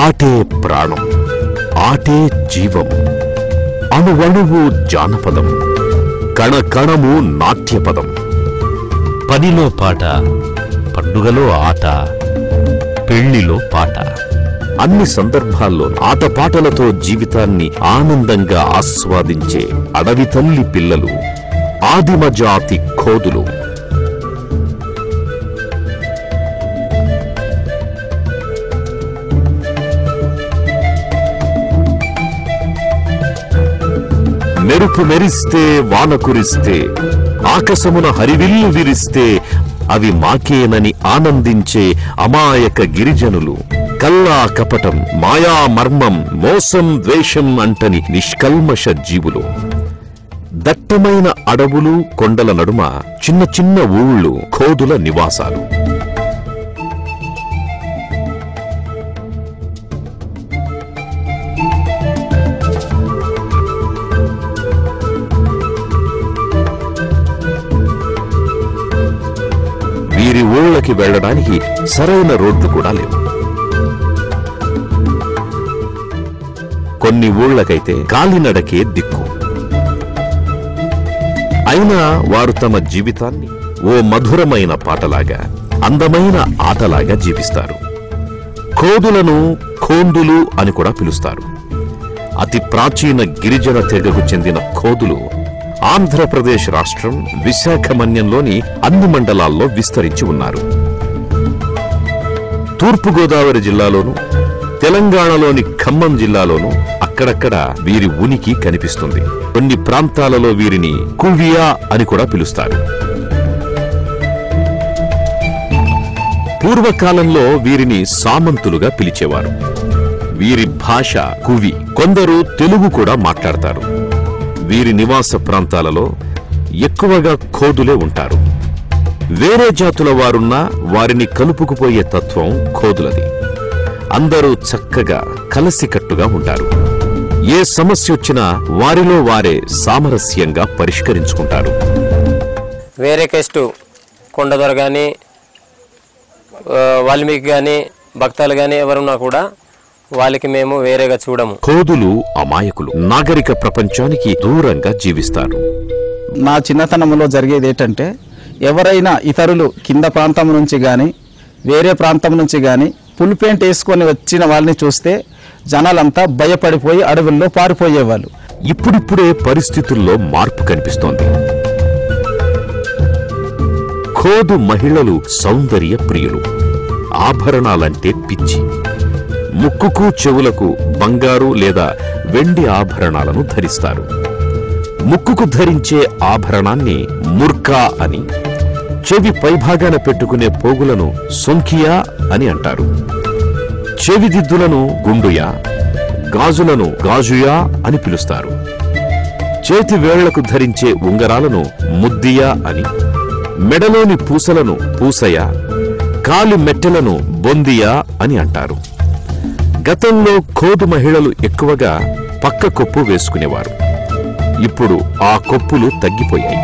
ఆటే ప్రాణం ఆటే జీవం అణువణువు జానపదం కణ కణము నాట్యపదం పనిలో పాట పండుగలో ఆట పెళ్లిలో పాట అన్ని సందర్భాల్లో ఆటపాటలతో జీవితాన్ని ఆనందంగా ఆస్వాదించే అడవి తల్లి పిల్లలు ఆదిమ జాతి ఖోదులు మెరుపు మెరిస్తే వాన కురిస్తే ఆకాశమున హరివిల్లు విరిస్తే అవి మాకేనని ఆనందించే అమాయక గిరిజనులు కల్లా కపటం మాయా మర్మం మోసం ద్వేషం అంటని నిష్కల్మష జీవులు దట్టమైన అడవులు కొండల నడుమ చిన్న చిన్న ఊళ్ళు ఖోదుల నివాసాలు వీరి ఊళ్ళకి వెళ్ళడానికి సరైన రోడ్లు కూడా లేవు కొన్ని ఊళ్ళకైతే కాలినడకే దిక్కు అయినా వారు తమ జీవితాన్ని ఓ మధురమైన పాటలాగా అందమైన ఆటలాగా జీవిస్తారు కోదులను ఖోందులు అని కూడా పిలుస్తారు అతి ప్రాచీన గిరిజన తెగకు చెందిన ఖోదులు ఆంధ్రప్రదేశ్ రాష్ట్రం విశాఖ మన్యంలోని అన్ని మండలాల్లో విస్తరించి ఉన్నారు తూర్పుగోదావరి జిల్లాలోను తెలంగాణలోని ఖమ్మం జిల్లాలోను అక్కడక్కడ వీరి ఉనికి కనిపిస్తుంది కొన్ని ప్రాంతాలలో వీరిని కువియా అని కూడా పిలుస్తారు పూర్వకాలంలో వీరిని సామంతులుగా పిలిచేవారు వీరి భాష కువి కొందరు తెలుగు కూడా మాట్లాడతారు వీరి నివాస ప్రాంతాలలో ఎక్కువగా ఖోదులే ఉంటారు వేరే జాతుల వారున్నా వారిని కలుపుకుపోయే తత్వం ఖోదులది అందరూ చక్కగా కలిసికట్టుగా ఉంటారు ఏ సమస్య వచ్చినా వారిలో వారే సామరస్యంగా పరిష్కరించుకుంటారు వేరే కెస్ట్ కొండదొర కానీ వాల్మీకి కానీ భక్తాలు కానీ ఎవరున్నా కూడా వాళ్ళకి మేము వేరేగా చూడము ఖోదులు అమాయకులు నాగరిక ప్రపంచానికి దూరంగా జీవిస్తారు నా చిన్నతనంలో జరిగేది ఏంటంటే ఎవరైనా ఇతరులు కింద ప్రాంతం నుంచి కానీ వేరే ప్రాంతం నుంచి కానీ ఫుల్ పెయింట్ వేసుకొని వచ్చిన వాళ్ళని చూస్తే జనాలంతా భయపడిపోయి అడవుల్లో పారిపోయేవాళ్ళు ఇప్పుడిప్పుడే పరిస్థితుల్లో మార్పు కనిపిస్తోంది ఖోదు మహిళలు సౌందర్య ప్రియులు ఆభరణాలంటే పిచ్చి ముక్కుకు చెవులకు బంగారు లేదా వెండి ఆభరణాలను ధరిస్తారు ముక్కుకు ధరించే ఆభరణాన్ని ముర్కా అని చెవి పైభాగాన పెట్టుకునే పోగులను సొంఖియా అని అంటారు చెవిదిద్దులను గుండుయా గాజులను గాజుయా అని పిలుస్తారు చేతి వేళ్లకు ధరించే ఉంగరాలను ముద్దియా అని మెడలోని పూసలను పూసయ కాలి మెట్టెలను బొందియా అని అంటారు గతంలో ఖోదు మహిళలు ఎక్కువగా పక్క కొప్పు వేసుకునేవారు ఇప్పుడు ఆ కొప్పులు తగ్గిపోయాయి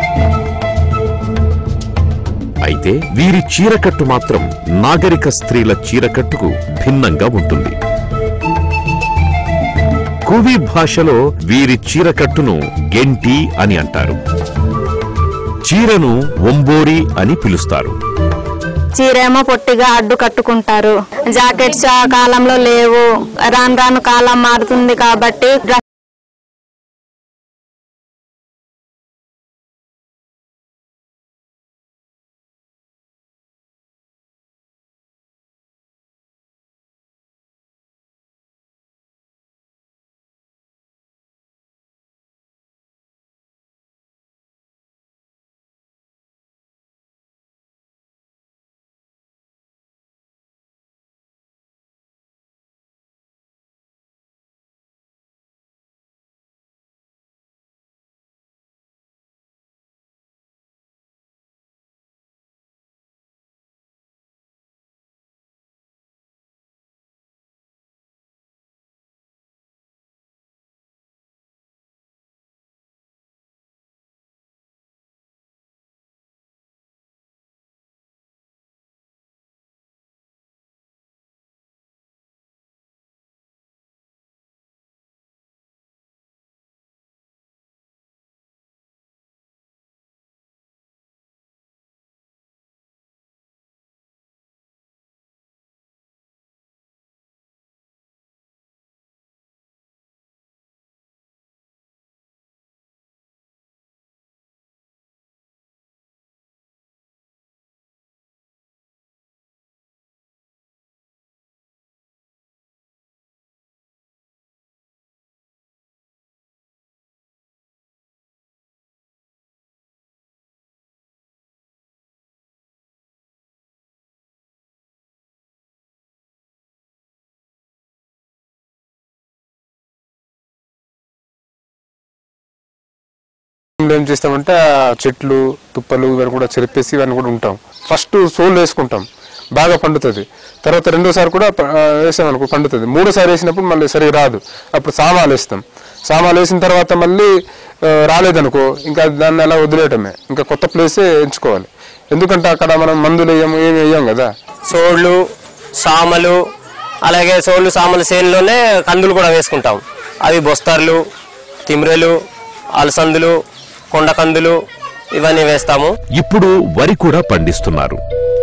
అయితే వీరి చీరకట్టు మాత్రం నాగరిక స్త్రీల చీరకట్టుకు భిన్నంగా ఉంటుంది కువి భాషలో వీరి చీరకట్టును గెంటి అని అంటారు చీరను ఒంబోరి అని పిలుస్తారు చీరేమో పొట్టిగా అడ్డు కట్టుకుంటారు జాకెట్స్ ఆ కాలంలో లేవు రాను రాను కాలం మారుతుంది కాబట్టి ఏం చేస్తామంటే ఆ చెట్లు తుప్పలు ఇవన్నీ కూడా చెరిపేసి ఇవన్నీ కూడా ఉంటాం ఫస్ట్ సోల్ వేసుకుంటాం బాగా పండుతుంది తర్వాత రెండోసారి కూడా ప- ఆ, వేసామనుకో పండుతుంది మూడోసారి వేసినప్పుడు మళ్ళీ సరిగా రాదు అప్పుడు సామాలు వేస్తాం సామాలు వేసిన తర్వాత మళ్ళీ ఆ, రాలేదనుకో ఇంకా దాన్ని అలా వదిలేయటమే ఇంకా కొత్త ప్లేసే ఎంచుకోవాలి ఎందుకంటే అక్కడ మనం మందులు వేయము ఏమి వేయం కదా సోళ్ళు సామలు అలాగే సోళ్ళు సామల చేనులోనే కందులు కూడా వేసుకుంటాం అవి బొస్తార్లు తిమ్రెలు అలసందులు కొండ కందులు ఇవన్నీ వేస్తాము ఇప్పుడు వరి కూడా పండిస్తున్నారు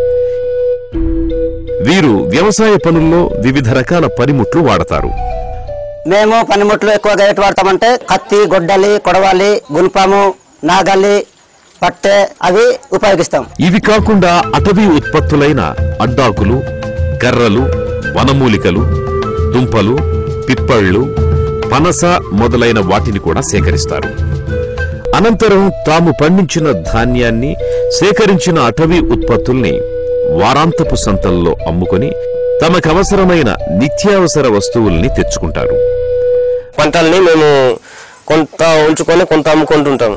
వీరు వ్యవసాయ పనుల్లో వివిధ రకాల పనిముట్లు వాడతారు మేము పనిముట్లు ఎక్కువగా ఎటు వాడతామంటే కత్తి గొడ్డలి కొడవాలి గుణపాము నాగలి పట్టె అవి ఉపయోగిస్తాం ఇవి కాకుండా అటవీ ఉత్పత్తులైన అడ్డాకులు కర్రలు వనమూలికలు దుంపలు పిప్పళ్ళు పనస మొదలైన వాటిని కూడా సేకరిస్తారు అనంతరం తాము పండించిన ధాన్యాన్ని సేకరించిన అటవీ ఉత్పత్తుల్ని వారాంతపు సంతల్లో అమ్ముకొని తమకవసరమైన నిత్యావసర వస్తువుల్ని తెచ్చుకుంటారు పంటల్ని మేము కొంత ఉంచుకొని కొంత అమ్ముకుంటుంటాం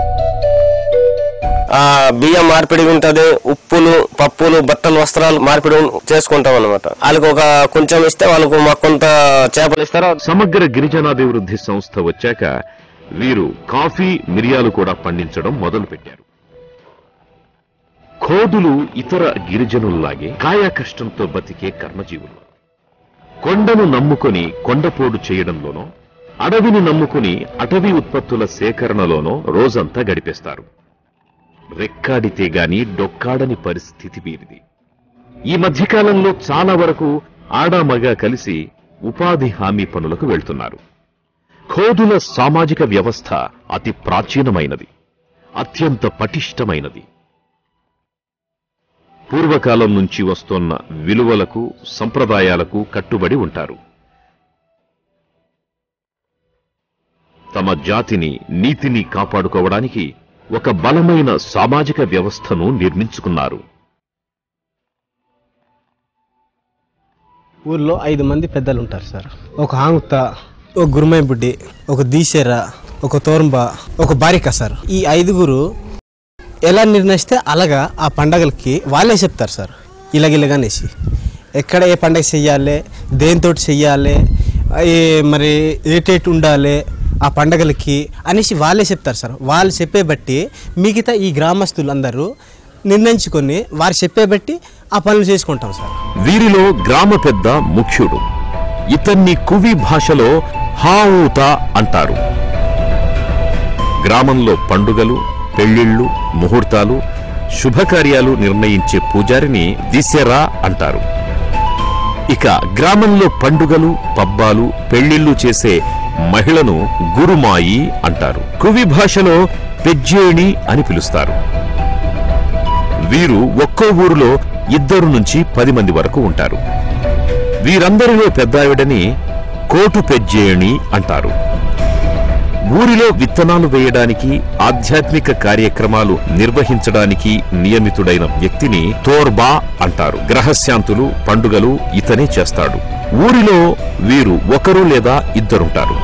ఆ బియ్యం మార్పిడి ఉంటుంది ఉప్పులు పప్పులు బట్టలు వస్త్రాలు మార్పిడి చేసుకుంటాం అనమాట వాళ్ళకి ఒక కొంచెం ఇస్తే వాళ్ళకు మాకు కొంత చేపలు ఇస్తారు సమగ్ర గిరిజనాభివృద్ధి సంస్థ వచ్చాక వీరు కాఫీ మిరియాలు కూడా పండించడం మొదలుపెట్టారు ఖోదులు ఇతర గిరిజనుల్లాగే కాయ కష్టంతో బతికే కర్మజీవులు కొండను నమ్ముకొని కొండపోడు చేయడంలోనో అడవిని నమ్ముకుని అటవీ ఉత్పత్తుల సేకరణలోనో రోజంతా గడిపేస్తారు రెక్కాడితే గాని డొక్కాడని పరిస్థితి వీరిది ఈ మధ్యకాలంలో చాలా వరకు ఆడా మగ కలిసి ఉపాధి హామీ పనులకు వెళ్తున్నారు ఖోదుల సామాజిక వ్యవస్థ అతి ప్రాచీనమైనది అత్యంత పటిష్టమైనది పూర్వకాలం నుంచి వస్తోన్న విలువలకు సంప్రదాయాలకు కట్టుబడి ఉంటారు తమ జాతిని నీతిని కాపాడుకోవడానికి ఒక బలమైన సామాజిక వ్యవస్థను నిర్మించుకున్నారు ఊర్లో ఐదు మంది పెద్దలు ఉంటారు సార్ ఒక ఆంగుత ఒక గురుమై బుడ్డి ఒక దీశెర ఒక తోర్ంబ ఒక బారిక సార్ ఈ ఐదుగురు ఎలా నిర్ణయిస్తే అలాగా ఆ పండగలకి వాళ్ళే చెప్తారు సార్ ఇలాగిలాగనేసి ఎక్కడ ఏ పండగ చెయ్యాలి దేనితోటి చెయ్యాలి ఏ మరి ఏటేటి ఉండాలి ఆ పండగలకి అనేసి వాళ్ళే చెప్తారు సార్ వాళ్ళు చెప్పే బట్టి మిగతా ఈ గ్రామస్తులందరూ నిర్ణయించుకొని వారు చెప్పే బట్టి ఆ పనులు చేసుకుంటాం సార్ వీరిలో గ్రామ పెద్ద ముఖ్యుడు ఇతన్ని కువి భాషలో హాఊత అంటారు గ్రామంలో పండుగలు పెళ్లిళ్ళు ముహూర్తాలు శుభకార్యాలు నిర్ణయించే పూజారిని దిశెరా అంటారు ఇక గ్రామంలో పండుగలు పబ్బాలు పెళ్లిళ్లు చేసే మహిళను గురుమాయి అంటారు కువి భాషలో పెజ్జేణి అని పిలుస్తారు వీరు ఒక్కో ఊరిలో ఇద్దరు నుంచి పది మంది వరకు ఉంటారు వీరందరిలో పెద్దావిడని కోటు పెజ్జేణి అంటారు ఊరిలో విత్తనాలు వేయడానికి ఆధ్యాత్మిక కార్యక్రమాలు నిర్వహించడానికి నియమితుడైన వ్యక్తిని తోర్బా అంటారు గ్రహశాంతులు పండుగలు ఇతనే చేస్తాడు ఊరిలో వీరు ఒకరు లేదా ఇద్దరుంటారు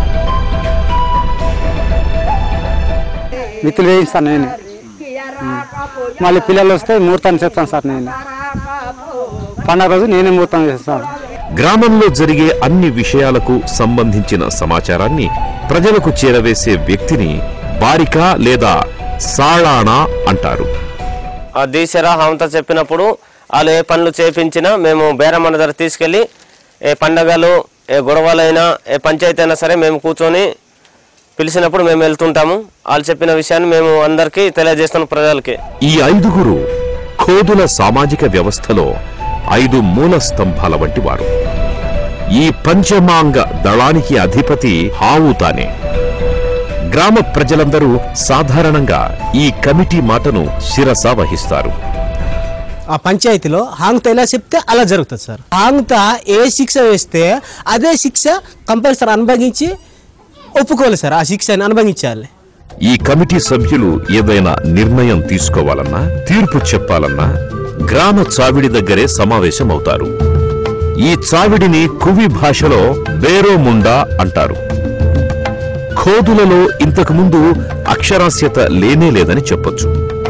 విత్తులు వేయిస్తాను నేను మళ్ళీ పిల్లలు వస్తే ముహూర్తాన్ని చెప్తాను సార్ నేను పండగ రోజు నేనే ముహూర్తం చేస్తాను గ్రామంలో జరిగే అన్ని విషయాలకు సంబంధించిన సమాచారాన్ని ప్రజలకు చేరవేసే వ్యక్తిని బారిక లేదా సాళానా అంటారు ఆ దీశరా హంత చెప్పినప్పుడు వాళ్ళు ఏ పనులు చేపించినా మేము బేరమ్మన దగ్గర తీసుకెళ్ళి ఏ పండగలు ఏ గొడవలైనా ఏ పంచాయతీ అయినా సరే మేము కూర్చొని పిలిచినప్పుడు మేము వెళ్తుంటాము వాళ్ళు చెప్పిన విషయాన్ని మేము అందరికీ తెలియజేస్తాం ప్రజలకి ఈ ఐదుగురు ఖోదుల సామాజిక వ్యవస్థలో ఐదు మూల స్తంభాల వంటి వారు ఈ పంచమాంగ దళానికి అధిపతి హావుతానే గ్రామ ప్రజలందరూ సాధారణంగా ఈ కమిటీ మాటను శిరస వహిస్తారు ఆ పంచాయతీలో హాంగ్త ఎలా చెప్తే అలా జరుగుతుంది సార్ హాంగ్త ఏ శిక్ష వేస్తే అదే శిక్ష కంపల్సరీ అనుభవించి ఒప్పుకోవాలి సార్ ఆ శిక్షని అనుభవించాలి ఈ కమిటీ సభ్యులు ఏదైనా నిర్ణయం తీసుకోవాలన్నా తీర్పు చెప్పాలన్నా గ్రామ చావిడి దగ్గరే సమావేశమవుతారు ఈ చావిడిని కువి భాషలో బేరోముండా అంటారు ఖోదులలో ఇంతకుముందు అక్షరాస్యత లేనే లేదని చెప్పొచ్చు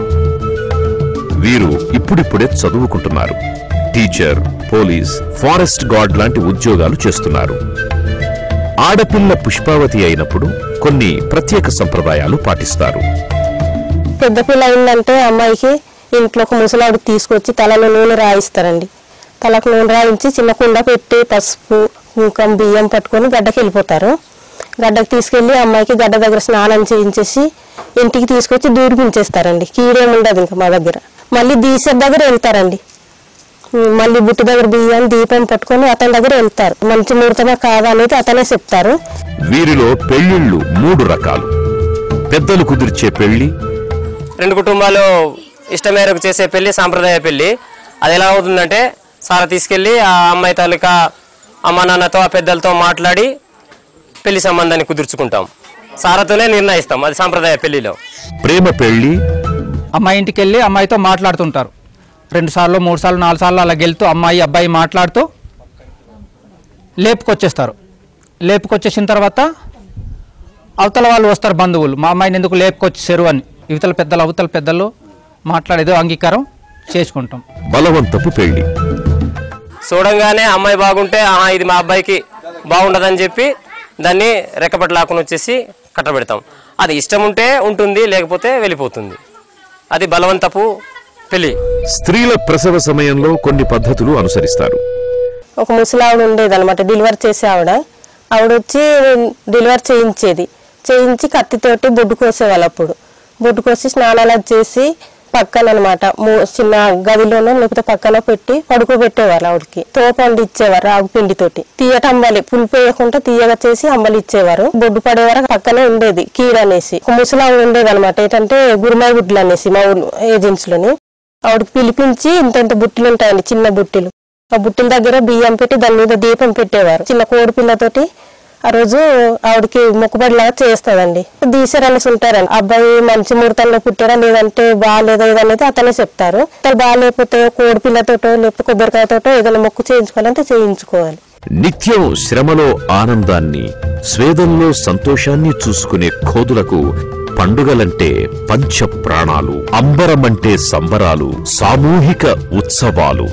వీరు ఇప్పుడిప్పుడే చదువుకుంటున్నారు టీచర్ పోలీస్ ఫారెస్ట్ గార్డ్ లాంటి ఉద్యోగాలు చేస్తున్నారు ఆడపిల్ల పుష్పావతి అయినప్పుడు కొన్ని ప్రత్యేక సంప్రదాయాలు పాటిస్తారు పెద్ద పిల్ల అయిందంటే అమ్మాయికి ఇంట్లో ఒక ముసలాడు తీసుకొచ్చి తలలో నూనె రాయిస్తారండి తలకు నూనె రాయించి చిన్న కుండ పెట్టి పసుపు కుంకం బియ్యం పట్టుకొని గడ్డకి వెళ్ళిపోతారు గడ్డకి తీసుకెళ్ళి అమ్మాయికి గడ్డ దగ్గర స్నానం చేయించేసి ఇంటికి తీసుకొచ్చి దూరిపించేస్తారండి కీడేం ఉండదు ఇంకా మా దగ్గర మళ్ళీ దీసర్ దగ్గర వెళ్తారండి ఉమ్, మళ్ళీ బుట్టు దగ్గర బియ్యం దీపం పట్టుకొని అతని దగ్గర వెళ్తారు మంచి ముహూర్తమా కాదా అనేది అతనే చెప్తారు వీరిలో పెళ్లిళ్ళు మూడు రకాలు పెద్దలు కుదిర్చే పెళ్లి రెండు కుటుంబాలు ఇష్టం మేరకు చేసే పెళ్లి సాంప్రదాయ పెళ్లి అది ఎలా అవుతుందంటే సారా తీసుకెళ్ళి ఆ అమ్మాయి తాలూకా అమ్మ నాన్నతో ఆ పెద్దలతో మాట్లాడి పెళ్లి సంబంధాన్ని కుదుర్చుకుంటాం సారాతోనే నిర్ణయిస్తాం అది సాంప్రదాయ పెళ్లిలో ప్రేమ పెళ్లి అమ్మాయి ఇంటికి వెళ్ళి అమ్మాయితో మాట్లాడుతుంటారు రెండు సార్లు మూడు సార్లు నాలుగు సార్లు అలా వెళ్తూ అమ్మాయి అబ్బాయి మాట్లాడుతూ లేపుకొచ్చేస్తారు లేపుకొచ్చేసిన తర్వాత అవతల వాళ్ళు వస్తారు బంధువులు మా అమ్మాయిని ఎందుకు లేపుకొచ్చేసారు అని ఇవతల పెద్దలు అవతల పెద్దలు మాట్లాడేదో అంగీకారం చేసుకుంటాం బలవంతపు పెళ్లి చూడంగానే అమ్మాయి బాగుంటే ఆహా ఇది మా అబ్బాయికి బాగుండదని చెప్పి దాన్ని రెక్కపట్టి లాక్కుని వచ్చేసి కట్టబెడతాం అది ఇష్టం ఉంటే ఉంటుంది లేకపోతే వెళ్ళిపోతుంది అది బలవంతపు పెళ్లి స్త్రీల ప్రసవ సమయంలో కొన్ని పద్ధతులు అనుసరిస్తారు ఒక ముసలావిడ ఉండేది అనమాట డెలివరీ చేసే ఆవిడ ఆవిడ వచ్చి డెలివరీ చేయించేది చేయించి కత్తితోటి బొడ్డు కోసేవాళ్ళు అప్పుడు బొడ్డు కోసి స్నానాలు అది చేసి పక్కన అనమాట చిన్న గదిలోనో లేకపోతే పక్కన పెట్టి పడుకోబెట్టేవారు ఆవిడకి తోపండి ఇచ్చేవారు ఆగు పిండితోటి తీయట అంబలి పులిపి వేయకుండా తీయగా చేసి అంబలి ఇచ్చేవారు బొడ్డు పడేవారు పక్కనే ఉండేది కీడ అనేసి ఒక ముసలావిడ ఉండేది అనమాట ఏంటంటే గురుమాయి గుడ్లు అనేసి మా ఊరు ఏజెన్సీ లోని ఆవిడకి పిలిపించి ఇంత ఇంత బుట్టలు ఉంటాయండి చిన్న బుట్టలు ఆ బుట్టల దగ్గర బియ్యం పెట్టి దాని మీద దీపం పెట్టేవారు చిన్న కోడి పిల్లతోటి ఆ రోజు ఆవిడకి మొక్కుబడిలాగా చేస్తుందండి దీసర్ అనేసి ఉంటారండి అబ్బాయి మంచి ముహూర్తంలో పుట్టారా లేదంటే బాగాలేదా ఏదనేది అతనే చెప్తారు అతను బాగాలేకపోతే కోడి పిల్లతోటో లేకపోతే కొబ్బరికాయతోటో ఏదైనా మొక్కు చేయించుకోవాలంటే చేయించుకోవాలి నిత్యం శ్రమలో ఆనందాన్ని స్వేదంలో సంతోషాన్ని చూసుకునే ఖోదులకు పండుగలంటే పంచ ప్రాణాలు అంబరమంటే సంబరాలు సామూహిక ఉత్సవాలు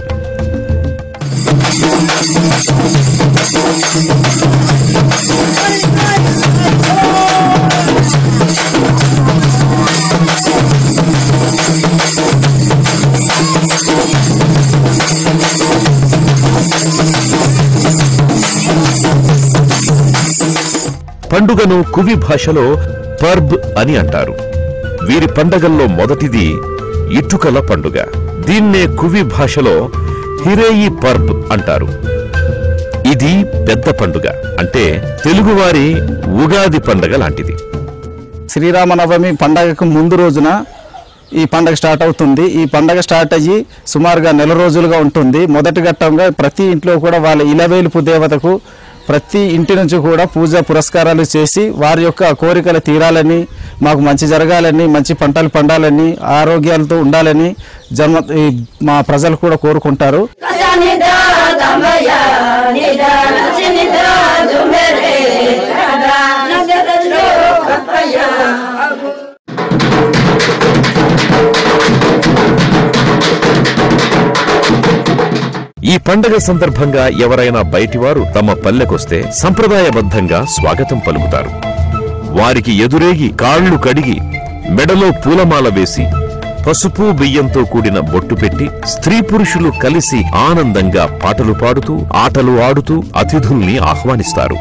పండుగను కువి భాషలో పర్బ్ అని అంటారు వీరి పండగల్లో మొదటిది ఇటుకల పండుగ దీన్నే కువి భాషలో హిరేయి పర్బ్ అంటారు ఇది పెద్ద పండుగ అంటే తెలుగువారి ఉగాది పండగ లాంటిది శ్రీరామనవమి పండగకు ముందు రోజున ఈ పండగ స్టార్ట్ అవుతుంది ఈ పండగ స్టార్ట్ అయ్యి సుమారుగా నెల రోజులుగా ఉంటుంది మొదటి ఘట్టంగా ప్రతి ఇంట్లో కూడా వాళ్ళ ఇలవేలుపు దేవతకు ప్రతి ఇంటి నుంచి కూడా పూజ పురస్కారాలు చేసి వారి యొక్క కోరికలు తీరాలని మాకు మంచి జరగాలని మంచి పంటలు పండాలని ఆరోగ్యాలతో ఉండాలని జన్మ ఈ మా ప్రజలు కూడా కోరుకుంటారు ఈ పండగ సందర్భంగా ఎవరైనా బయటివారు తమ పల్లెకొస్తే సంప్రదాయబద్ధంగా స్వాగతం పలుకుతారు వారికి ఎదురేగి కాళ్ళు కడిగి మెడలో పూలమాల వేసి పసుపు బియ్యంతో కూడిన బొట్టు పెట్టి స్త్రీ పురుషులు కలిసి ఆనందంగా పాటలు పాడుతూ ఆటలు ఆడుతూ అతిథుల్ని ఆహ్వానిస్తారు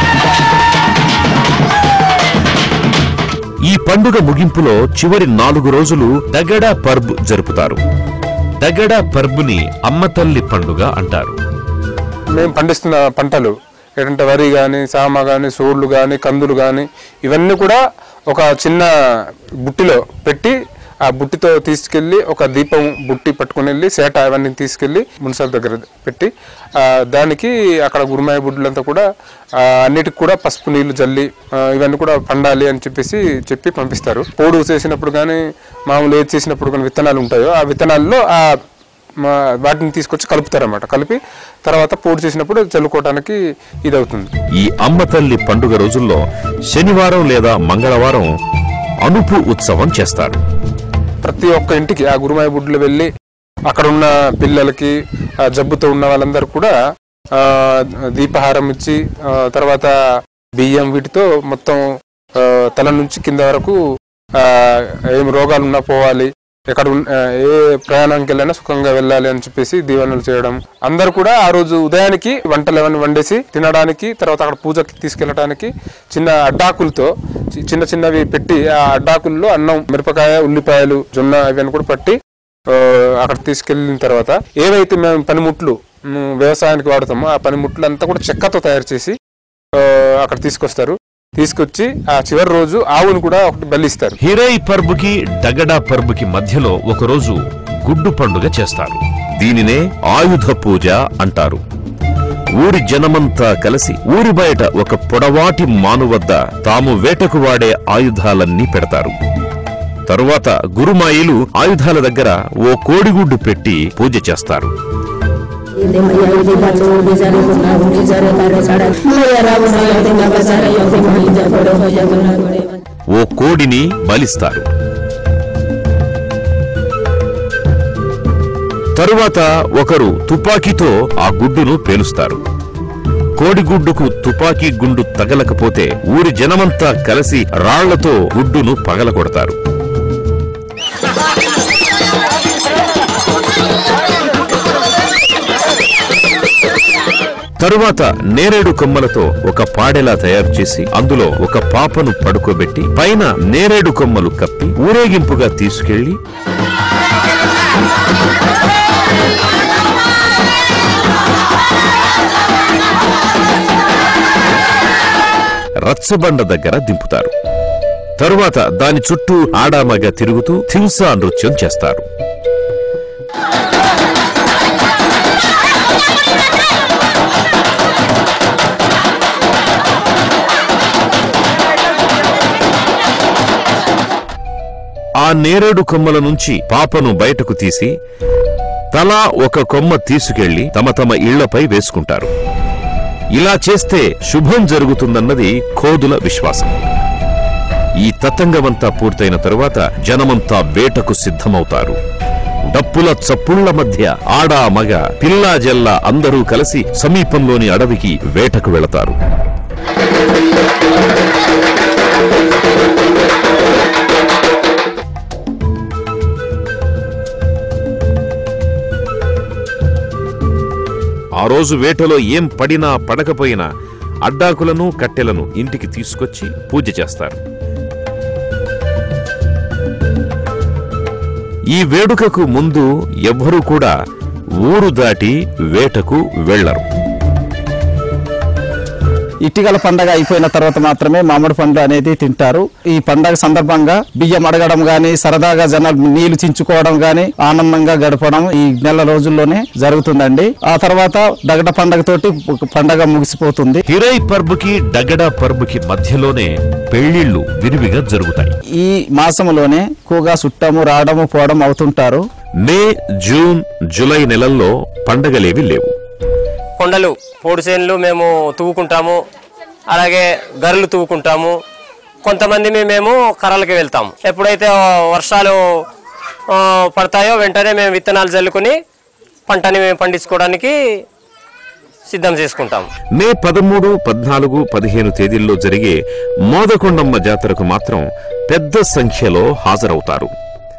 ఈ పండుగ ముగింపులో చివరి నాలుగు రోజులు దగడా పర్బ్ జరుపుతారు దగడా పర్బుని అమ్మతల్లి పండుగ అంటారు మేము పండిస్తున్న పంటలు ఏంటంటే వరి కానీ సామ కానీ సోళ్ళు కానీ కందులు కానీ ఇవన్నీ కూడా ఒక చిన్న బుట్టిలో పెట్టి ఆ బుట్టితో తీసుకెళ్ళి ఒక దీపం బుట్టి పట్టుకుని వెళ్ళి సేట అవన్నీ తీసుకెళ్ళి మున్సిపల్ దగ్గర పెట్టి ఆ, దానికి అక్కడ గురుమాయ బుడ్లంతా కూడా ఆ, అన్నిటికి కూడా పసుపు నీళ్లు జల్లి ఆ, ఇవన్నీ కూడా పండాలి అని చెప్పేసి చెప్పి పంపిస్తారు పోడు చేసినప్పుడు కానీ మామూలు ఏది చేసినప్పుడు కానీ విత్తనాలు ఉంటాయో ఆ విత్తనాల్లో ఆ మా వాటిని తీసుకొచ్చి కలుపుతారన్నమాట కలిపి తర్వాత పోటు చేసినప్పుడు చల్లుకోవడానికి ఇది అవుతుంది ఈ అమ్మ తల్లి పండుగ రోజుల్లో శనివారం లేదా మంగళవారం అనుపు ఉత్సవం చేస్తారు ప్రతి ఒక్క ఇంటికి ఆ గురుమాయ బుడ్లు వెళ్ళి అక్కడ ఉన్న పిల్లలకి ఆ జబ్బుతో ఉన్న వాళ్ళందరూ కూడా ఆ, దీపహారం ఇచ్చి ఆ, తర్వాత బియ్యం వీటితో మొత్తం ఆ, తల నుంచి కింద వరకు ఆ, ఏం రోగాలు ఉన్నా పోవాలి ఎక్కడ ఉన్న- ఆ, ఏ ప్రయాణానికి వెళ్ళినా సుఖంగా వెళ్ళాలి అని చెప్పేసి దీవెనలు చేయడం అందరూ కూడా ఆ రోజు ఉదయానికి వంటలు ఏమైనా వండేసి తినడానికి తర్వాత అక్కడ పూజకి తీసుకెళ్ళడానికి చిన్న అడ్డాకులతో చి- చిన్న చిన్నవి పెట్టి ఆ అడ్డాకుల్లో అన్నం మిరపకాయ ఉల్లిపాయలు జొన్న ఇవన్నీ కూడా పట్టి ఆ, అక్కడ తీసుకెళ్ళిన తర్వాత ఏవైతే మేము పనిముట్లు మ్, వ్యవసాయానికి వాడతామో ఆ పనిముట్లు అంతా కూడా చెక్కతో తయారు చేసి ఆ, అక్కడ తీసుకొస్తారు తీసుకొచ్చి ఆ చివరి రోజు ఆవును కూడా ఒకటి బలిస్తారు హిరై పర్బుకి డగడా పర్బుకి మధ్యలో ఒకరోజు గుడ్డు పండుగ చేస్తారు దీనినే ఆయుధ పూజ అంటారు ఊరి జనమంతా కలిసి ఊరి బయట ఒక పొడవాటి మాను వద్ద తాము వేటకు వాడే ఆయుధాలన్నీ పెడతారు తరువాత గురుమాయిలు ఆయుధాల దగ్గర ఓ కోడిగుడ్డు పెట్టి పూజ చేస్తారు ఓ కోడిని బలిస్తారు తరువాత ఒకరు తుపాకీతో ఆ గుడ్డును పేలుస్తారు కోడిగుడ్డుకు తుపాకీ గుండు తగలకపోతే ఊరి జనమంతా కలిసి రాళ్లతో గుడ్డును పగలగొడతారు తరువాత నేరేడు కొమ్మలతో ఒక పాడెలా తయారు చేసి అందులో ఒక పాపను పడుకోబెట్టి పైన నేరేడు కొమ్మలు కప్పి ఊరేగింపుగా తీసుకెళ్లి రచ్చబండ దగ్గర దింపుతారు తరువాత దాని చుట్టూ ఆడామగ తిరుగుతూ థింసా నృత్యం చేస్తారు ఆ నేరేడు కొమ్మల నుంచి పాపను బయటకు తీసి తలా ఒక కొమ్మ తీసుకెళ్లి తమ తమ ఇళ్లపై వేసుకుంటారు ఇలా చేస్తే శుభం జరుగుతుందన్నది కోదుల విశ్వాసం ఈ తతంగమంతా పూర్తయిన తరువాత జనమంతా వేటకు సిద్ధమవుతారు డప్పుల చప్పుళ్ల మధ్య ఆడ మగ పిల్లా జల్ల అందరూ కలిసి సమీపంలోని అడవికి వేటకు వెళతారు ఆ రోజు వేటలో ఏం పడినా పడకపోయినా అడ్డాకులను కట్టెలను ఇంటికి తీసుకొచ్చి పూజ చేస్తారు ఈ వేడుకకు ముందు ఎవ్వరూ కూడా ఊరు దాటి వేటకు వెళ్లరు ఇటీగల పండగ అయిపోయిన తర్వాత మాత్రమే మామిడి పండు అనేది తింటారు ఈ పండగ సందర్భంగా బియ్యం అడగడం గాని సరదాగా జనాలు నీళ్లు చించుకోవడం గాని ఆనందంగా గడపడం ఈ నెల రోజుల్లోనే జరుగుతుందండి ఆ తర్వాత దగడ పండగ తోటి ఒక పండగ ముగిసిపోతుంది హిరై పర్బుకి డగడా పర్బుకి మధ్యలోనే పెళ్లిళ్లు విరివిగా జరుగుతాయి ఈ మాసములోనే ఎక్కువగా చుట్టము రావడము పోవడం అవుతుంటారు మే జూన్ జూలై నెలల్లో పండగలేవి లేవు కొండలు పోడు చేనులు మేము తవ్వుకుంటాము అలాగే గర్రెలు తవ్వుకుంటాము కొంతమంది మేము కర్రలకి వెళ్తాము ఎప్పుడైతే ఆ, వర్షాలు ఆ, పడతాయో వెంటనే మేము విత్తనాలు చల్లుకొని పంటని మేము పండించుకోవడానికి సిద్ధం చేసుకుంటాం మే పదమూడు పద్నాలుగు పదిహేను తేదీల్లో జరిగే మోదకొండమ్మ జాతరకు మాత్రం పెద్ద సంఖ్యలో హాజరవుతారు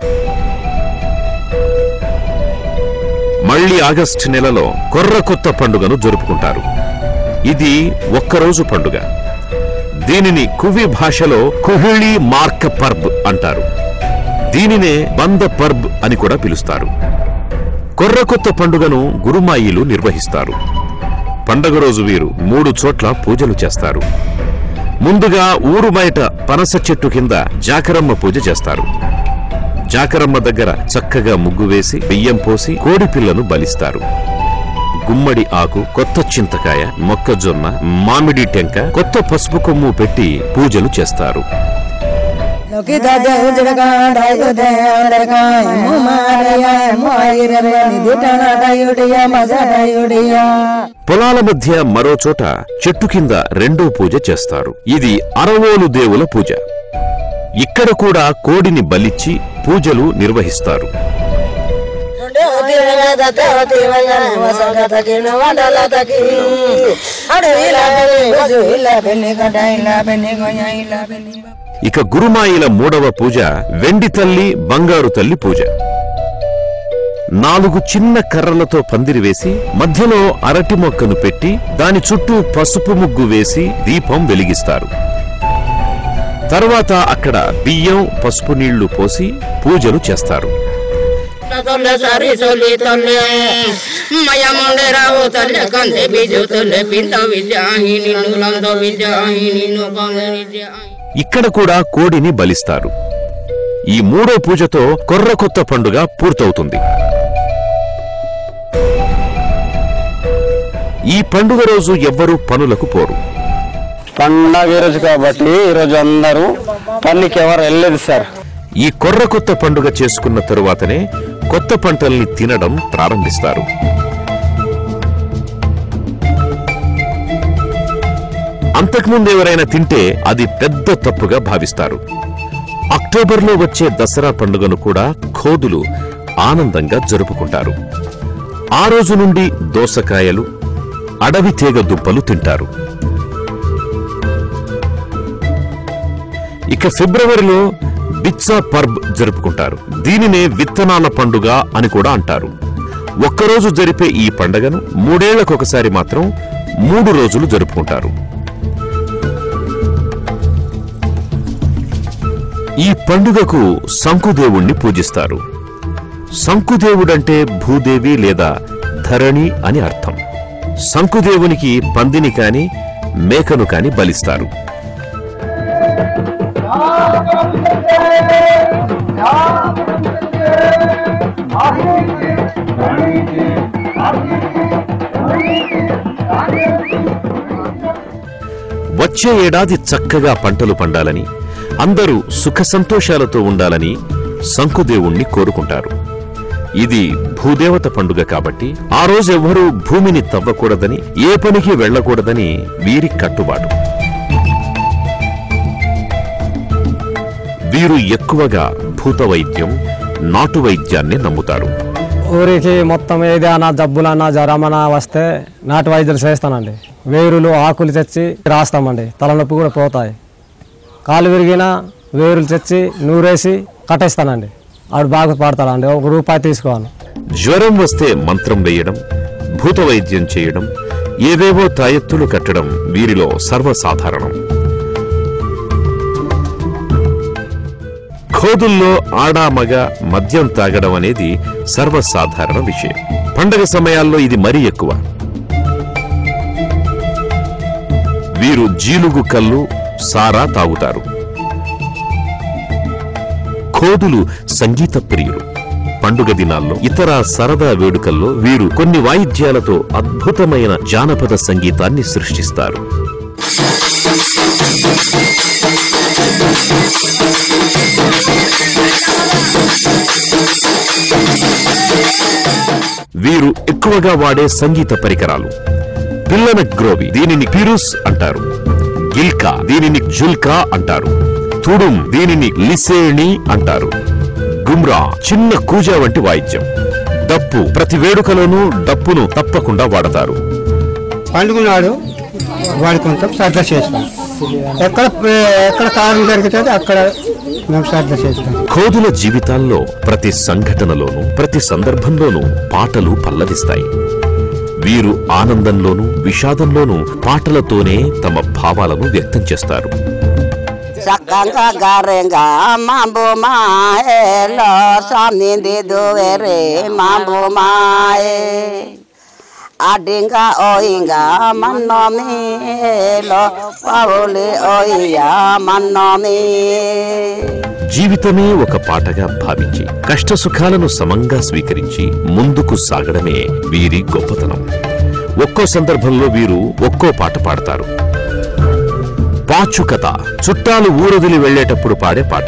మళ్లీ ఆగస్టు నెలలో కొర్ర కొత్త పండుగను జరుపుకుంటారు ఇది ఒక్కరోజు పండుగ దీనిని కువి భాషలో కుహిళి మార్క పర్బ్ అంటారు దీనినే బంద పర్బ్ అని కూడా పిలుస్తారు కొర్రకొత్త పండుగను గురుమాయిలు నిర్వహిస్తారు పండగ రోజు వీరు మూడు చోట్ల పూజలు చేస్తారు ముందుగా ఊరు బయట పనస చెట్టు కింద జాకరమ్మ పూజ చేస్తారు జాకరమ్మ దగ్గర చక్కగా ముగ్గు వేసి బియ్యం పోసి కోడి పిల్లను బలిస్తారు గుమ్మడి ఆకు కొత్త చింతకాయ మొక్కజొన్న మామిడి టెంక కొత్త పసుపు కొమ్ము పెట్టి పూజలు చేస్తారు పొలాల మధ్య మరో చోట చెట్టు కింద రెండో పూజ చేస్తారు ఇది అరవోలు దేవుల పూజ ఇక్కడ కూడా కోడిని బలిచ్చి పూజలు నిర్వహిస్తారు ఇక గురుమాయిల మూడవ పూజ వెండి తల్లి బంగారు తల్లి పూజ నాలుగు చిన్న కర్రలతో పందిరి వేసి మధ్యలో అరటి మొక్కను పెట్టి దాని చుట్టూ పసుపు ముగ్గు వేసి దీపం వెలిగిస్తారు తర్వాత అక్కడ బియ్యం పసుపు నీళ్లు పోసి పూజలు చేస్తారు తొల్లె సరి సొలి తొల్లె మయముండే రావు తొల్లె కంది బిజు తొల్లె పిండ విద్యాహిని నులందో విద్యాహిని నుకంద విద్యాహిని ఇక్కడ కూడా కోడిని బలిస్తారు ఈ మూడో పూజతో కొర్ర కొత్త పండుగ పూర్తవుతుంది ఈ పండుగ రోజు ఎవ్వరూ పనులకు పోరు పండగ ఈ రోజు కాబట్టి ఈ రోజు అందరూ పనికి ఎవరు వెళ్ళలేదు సార్ ఈ కొర్ర కొత్త పండుగ చేసుకున్న తరువాతనే కొత్త పంటల్ని తినడం ప్రారంభిస్తారు అంతకుముందు ఎవరైనా తింటే అది పెద్ద తప్పుగా భావిస్తారు అక్టోబర్లో వచ్చే దసరా పండుగను కూడా ఖోదులు ఆనందంగా జరుపుకుంటారు ఆ రోజు నుండి దోసకాయలు అడవి తీగ దుంపలు తింటారు ఇక ఫిబ్రవరిలో బిత్సా పర్బ్ జరుపుకుంటారు దీనినే విత్తనాల పండుగ అని కూడా అంటారు ఒక్కరోజు జరిపే ఈ పండగను మూడేళ్లకొకసారి మాత్రం మూడు రోజులు జరుపుకుంటారు ఈ పండుగకు శంకుదేవుణ్ణి పూజిస్తారు శంకుదేవుడంటే భూదేవి లేదా ధరణి అని అర్థం శంకుదేవునికి పందిని కాని మేకను కాని బలిస్తారు వచ్చే ఏడాది చక్కగా పంటలు పండాలని అందరూ సుఖ సంతోషాలతో ఉండాలని శంకుదేవుణ్ణి కోరుకుంటారు ఇది భూదేవత పండుగ కాబట్టి ఆ రోజు ఎవ్వరూ భూమిని తవ్వకూడదని ఏ పనికి వెళ్ళకూడదని వీరి కట్టుబాటు వీరు ఎక్కువగా భూత వైద్యం నాటు వైద్యాన్ని నమ్ముతారు ఊరికి మొత్తం ఏదైనా జబ్బులన్నా జ్వరమన్నా వస్తే నాటు వైద్యులు చేస్తానండి వేరులు ఆకులు తెచ్చి రాస్తామండి తలనొప్పి కూడా పోతాయి కాలు విరిగినా వేరులు తెచ్చి నూరేసి కట్టేస్తానండి ఆవిడ బాగా పాడతాడండి ఒక రూపాయి తీసుకోను జ్వరం వస్తే మంత్రం వేయడం భూత వైద్యం చేయడం ఏవేవో తాయెత్తులు కట్టడం వీరిలో సర్వసాధారణం ఖోదుల్లో ఆడా మగ మద్యం తాగడం అనేది సర్వసాధారణ విషయం పండగ సమయాల్లో ఇది మరీ ఎక్కువ వీరు జీలుగు కళ్ళు సారా తాగుతారు ఖోదులు సంగీత ప్రియులు పండుగ దినాల్లో ఇతర సరదా వేడుకల్లో వీరు కొన్ని వాయిద్యాలతో అద్భుతమైన జానపద సంగీతాన్ని సృష్టిస్తారు వీరు ఎక్కువగా వాడే సంగీత పరికరాలు పిల్లన గ్రోవి దీనిని పిరుస్ అంటారు గిల్కా దీనిని జుల్కా అంటారు తుడుం దీనిని లిసేణి అంటారు గుమ్రా చిన్న కూజా వంటి వాయిద్యం డప్పు ప్రతి వేడుకలోనూ డప్పును తప్పకుండా వాడతారు పండుగ నాడు వాడుకుంటాం శ్రద్ధ చేస్తాం ఎక్కడ ఎక్కడ కారణం జరుగుతుంది అక్కడ మేము శ్రద్ధ చేస్తాం ఖోదుల జీవితాల్లో ప్రతి సంఘటనలోనూ ప్రతి సందర్భంలోనూ పాటలు పల్లవిస్తాయి వీరు ఆనందంలోనూ విషాదంలోనూ పాటలతోనే తమ భావాలను వ్యక్తం చేస్తారు Sakanga garenga mambo mae lo samindi duere mambo mae adinga oinga mannomi lo pawuli oiya mannomi జీవితమే ఒక పాటగా భావించి కష్టసుఖాలను సమంగా స్వీకరించి ముందుకు సాగడమే వీరి గొప్పతనం ఒక్కో సందర్భంలో వీరు ఒక్కో పాట పాడతారు పాచుకత చుట్టాలు ఊరొదిలి వెళ్ళేటప్పుడు పాడే పాట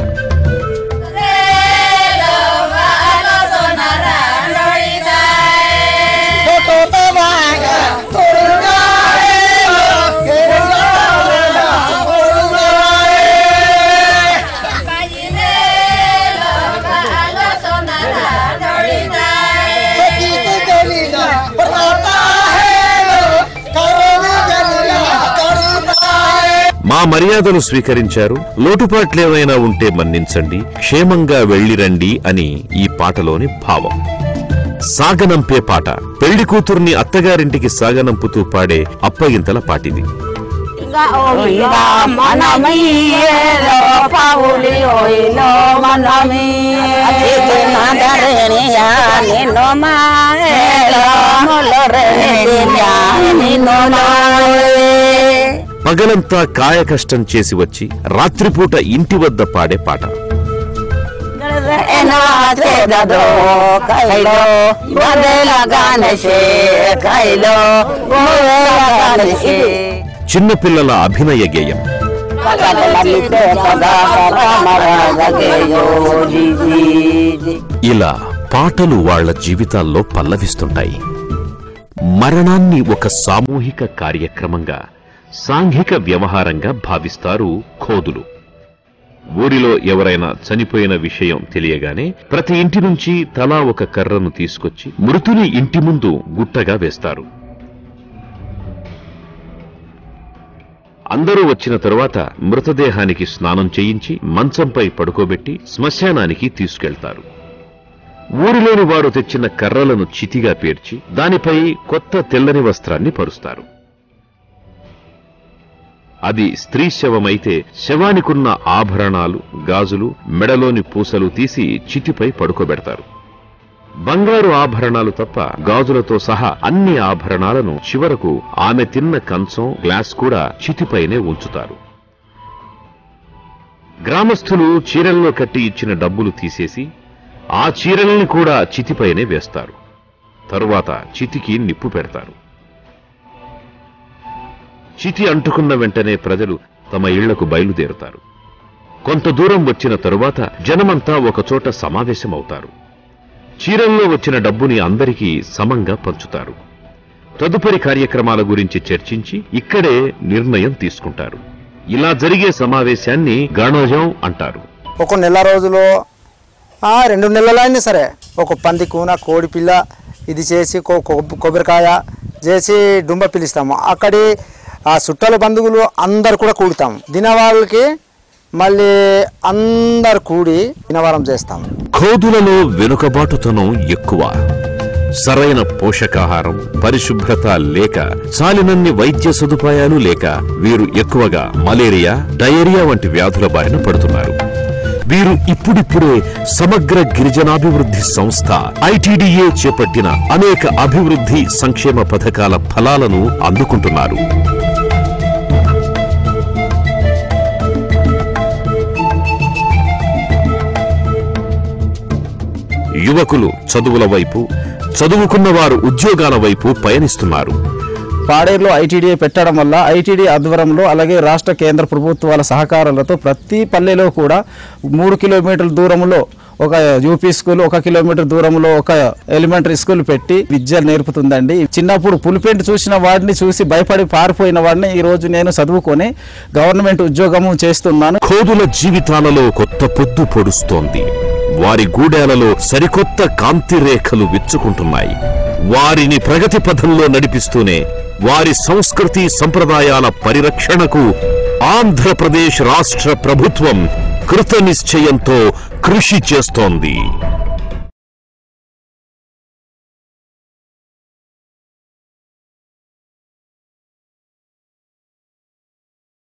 మర్యాదను స్వీకరించారు లోటుపాట్లేమైనా ఉంటే మన్నించండి క్షేమంగా వెళ్ళిరండి అని ఈ పాటలోని భావం సాగనంపే పాట పెళ్లి కూతుర్ని అత్తగారింటికి సాగనంపుతూ పాడే అప్పగింతల పాటిది oiga manamielo pauli oilo manami ate nadareni ya nino maelo moloreni ya nino పగలంతా కాయ కష్టం చేసి వచ్చి రాత్రిపూట ఇంటి వద్ద పాడే పాట dado kailo badela ganese kailo badela ganese చిన్నపిల్లల అభినయ గేయం పగలమితే పగమరగేయో జీ జీ జీ ఇలా పాటలు వాళ్ళ జీవితాల్లో పల్లవిస్తుంటాయి మరణాన్ని ఒక సామూహిక కార్యక్రమంగా సాంఘిక వ్యవహారంగా భావిస్తారు ఖోదులు ఊరిలో ఎవరైనా చనిపోయిన విషయం తెలియగానే ప్రతి ఇంటి నుంచి తలా ఒక కర్రను తీసుకొచ్చి మృతుని ఇంటి ముందు గుట్టగా వేస్తారు అందరూ వచ్చిన తరువాత మృతదేహానికి స్నానం చేయించి మంచంపై పడుకోబెట్టి శ్మశానానికి తీసుకెళ్తారు ఊరిలోని వారు తెచ్చిన కర్రలను చితిగా పేర్చి దానిపై కొత్త తెల్లని వస్త్రాన్ని పరుస్తారు అది స్త్రీ శవమైతే శవానికున్న ఆభరణాలు గాజులు మెడలోని పూసలు తీసి చితిపై పడుకోబెడతారు బంగారు ఆభరణాలు తప్ప గాజులతో సహా అన్ని ఆభరణాలను చివరకు ఆమె తిన్న కంచం గ్లాస్ కూడా చితిపైనే ఉంచుతారు గ్రామస్తులు చీరల్లో కట్టి ఇచ్చిన డబ్బులు తీసేసి ఆ చీరల్ని కూడా చితిపైనే వేస్తారు తరువాత చితికి నిప్పు పెడతారు చితి అంటుకున్న వెంటనే ప్రజలు తమ ఇళ్లకు బయలుదేరుతారు కొంత దూరం వచ్చిన తరువాత జనమంతా ఒకచోట సమావేశమవుతారు చీరల్లో వచ్చిన డబ్బుని అందరికీ సమంగా పంచుతారు తదుపరి కార్యక్రమాల గురించి చర్చించి ఇక్కడే నిర్ణయం తీసుకుంటారు ఇలా జరిగే సమావేశాన్ని గణోజం అంటారు ఒక నెల రోజులు ఆ, రెండు నెలలైనా సరే ఒక పంది కూన కోడి పిల్ల ఇది చేసి కొ- కొ- కొబ్బరికాయ చేసి డుంబ పిలుస్తాము అక్కడి ఆ చుట్టాల బంధువులు అందరు కూడా కూడతాము దినవాళ్ళకి మళ్ళీ అందరు కూడి దినవారం చేస్తాము ఖోదులలో వెనుకబాటుతనం ఎక్కువ సరైన పోషకాహారం పరిశుభ్రత లేక చాలినన్ని వైద్య సదుపాయాలు లేక వీరు ఎక్కువగా మలేరియా డయేరియా వంటి వ్యాధుల బారిన పడుతున్నారు వీరు ఇప్పుడిప్పుడే సమగ్ర గిరిజనాభివృద్ధి సంస్థ ఐటీడీఏ చేపట్టిన అనేక అభివృద్ధి సంక్షేమ పథకాల ఫలాలను అందుకుంటున్నారు యువకులు చదువుల వైపు చదువుకున్న వారు ఉద్యోగాల వైపు పయనిస్తున్నారు పాడేరులో ఐటీడీఏ పెట్టడం వల్ల ఐటీడీ ఆధ్వర్యంలో అలాగే రాష్ట్ర కేంద్ర ప్రభుత్వాల సహకారాలతో ప్రతి పల్లెలో కూడా మూడు కిలోమీటర్ల దూరంలో ఒక యూపీ స్కూల్ ఒక కిలోమీటర్ దూరంలో ఒక ఎలిమెంటరీ స్కూల్ పెట్టి విద్య నేర్పుతుందండి చిన్నప్పుడు పులిపెంటి చూసిన వాడిని చూసి భయపడి పారిపోయిన వాడిని ఈ రోజు నేను చదువుకొని గవర్నమెంట్ ఉద్యోగము చేస్తున్నాను ఖోదుల జీవితాలలో కొత్త పొద్దు పొడుస్తోంది వారి గూడేలలో సరికొత్త కాంతి రేఖలు విచ్చుకుంటున్నాయి వారిని ప్రగతి పథంలో నడిపిస్తూనే వారి సంస్కృతి సంప్రదాయాల పరిరక్షణకు ఆంధ్రప్రదేశ్ రాష్ట్ర ప్రభుత్వం కృత నిశ్చయంతో కృషి చేస్తోంది